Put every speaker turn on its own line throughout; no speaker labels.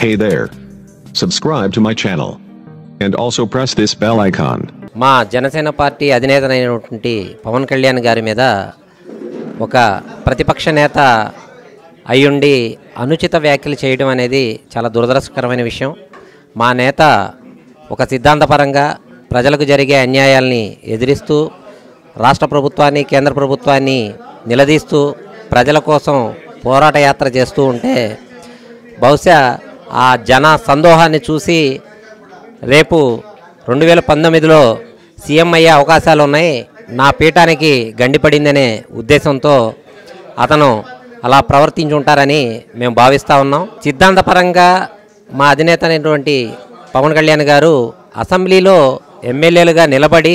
Hey there. Subscribe to my channel. And also press this bell icon.
మా Janasena party అధినేతనైనటువంటి పవన్ కళ్యాణ్ గారి మీద ఒక ప్రతిపక్ష నేత అయ్యుండి అనుచిత వ్యాఖ్యలు చేయడం అనేది చాలా దురదృష్టకరమైన విషయం మా నేత ఒక సిద్ధాంతపరంగా ప్రజలకు జరిగే అన్యాయాల్ని ఎదిరిస్తూ రాష్ట్ర ప్రభుత్వాన్ని కేంద్ర ప్రభుత్వాన్ని నిలదీస్తూ ప్రజల కోసం పోరాట యాత్ర చేస్తూ ఉంటే బహుశా ఆ జన సందోహాన్ని చూసి రేపు రెండు వేల పంతొమ్మిదిలో సీఎం అయ్యే అవకాశాలు ఉన్నాయి నా పీఠానికి గండిపడిందనే ఉద్దేశంతో అతను అలా ప్రవర్తించి ఉంటారని మేము భావిస్తూ ఉన్నాం సిద్ధాంతపరంగా మా అధినేత అయినటువంటి పవన్ కళ్యాణ్ గారు అసెంబ్లీలో ఎమ్మెల్యేలుగా నిలబడి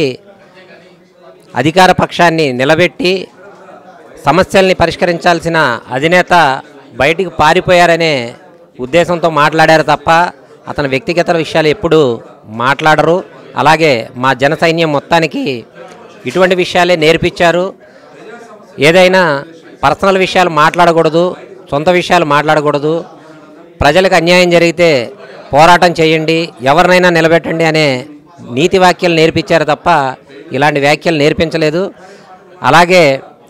అధికార పక్షాన్ని నిలబెట్టి సమస్యల్ని పరిష్కరించాల్సిన అధినేత బయటికి పారిపోయారనే ఉద్దేశంతో మాట్లాడారు తప్ప అతని వ్యక్తిగత విషయాలు ఎప్పుడు మాట్లాడరు అలాగే మా జన సైన్యం మొత్తానికి ఇటువంటి విషయాలే నేర్పించారు ఏదైనా పర్సనల్ విషయాలు మాట్లాడకూడదు సొంత విషయాలు మాట్లాడకూడదు ప్రజలకు అన్యాయం జరిగితే పోరాటం చేయండి ఎవరినైనా నిలబెట్టండి అనే నీతి వాక్యాలు నేర్పించారు తప్ప ఇలాంటి వ్యాఖ్యలు నేర్పించలేదు అలాగే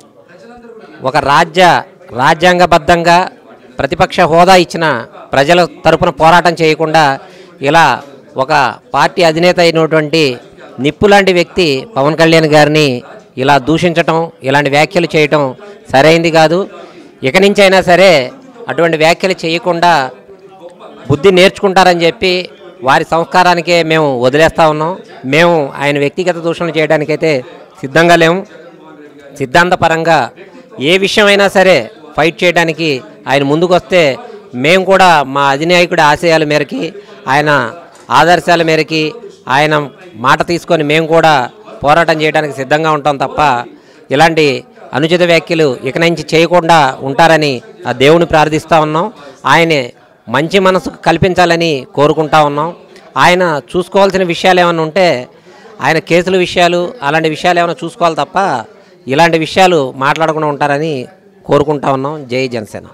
ఒక రాజ్య రాజ్యాంగబద్ధంగా ప్రతిపక్ష హోదా ఇచ్చిన ప్రజల తరపున పోరాటం చేయకుండా ఇలా ఒక పార్టీ అధినేత అయినటువంటి నిప్పు లాంటి వ్యక్తి పవన్ కళ్యాణ్ గారిని ఇలా దూషించటం ఇలాంటి వ్యాఖ్యలు చేయటం సరైంది కాదు ఇక నుంచి అయినా సరే అటువంటి వ్యాఖ్యలు చేయకుండా బుద్ధి నేర్చుకుంటారని చెప్పి వారి సంస్కారానికే మేము వదిలేస్తా ఉన్నాం మేము ఆయన వ్యక్తిగత దూషణలు చేయడానికైతే సిద్ధంగా లేము సిద్ధాంతపరంగా ఏ విషయమైనా సరే ఫైట్ చేయడానికి ఆయన ముందుకు వస్తే మేము కూడా మా అధినాయకుడి ఆశయాల మేరకి ఆయన ఆదర్శాల మేరకి ఆయన మాట తీసుకొని మేము కూడా పోరాటం చేయడానికి సిద్ధంగా ఉంటాం తప్ప ఇలాంటి అనుచిత వ్యాఖ్యలు ఇక నుంచి చేయకుండా ఉంటారని ఆ దేవుని ప్రార్థిస్తూ ఉన్నాం ఆయనే మంచి మనసు కల్పించాలని కోరుకుంటా ఉన్నాం ఆయన చూసుకోవాల్సిన విషయాలు ఏమైనా ఉంటే ఆయన కేసుల విషయాలు అలాంటి విషయాలు ఏమైనా చూసుకోవాలి తప్ప ఇలాంటి విషయాలు మాట్లాడకుండా ఉంటారని కోరుకుంటా ఉన్నాం జై జనసేన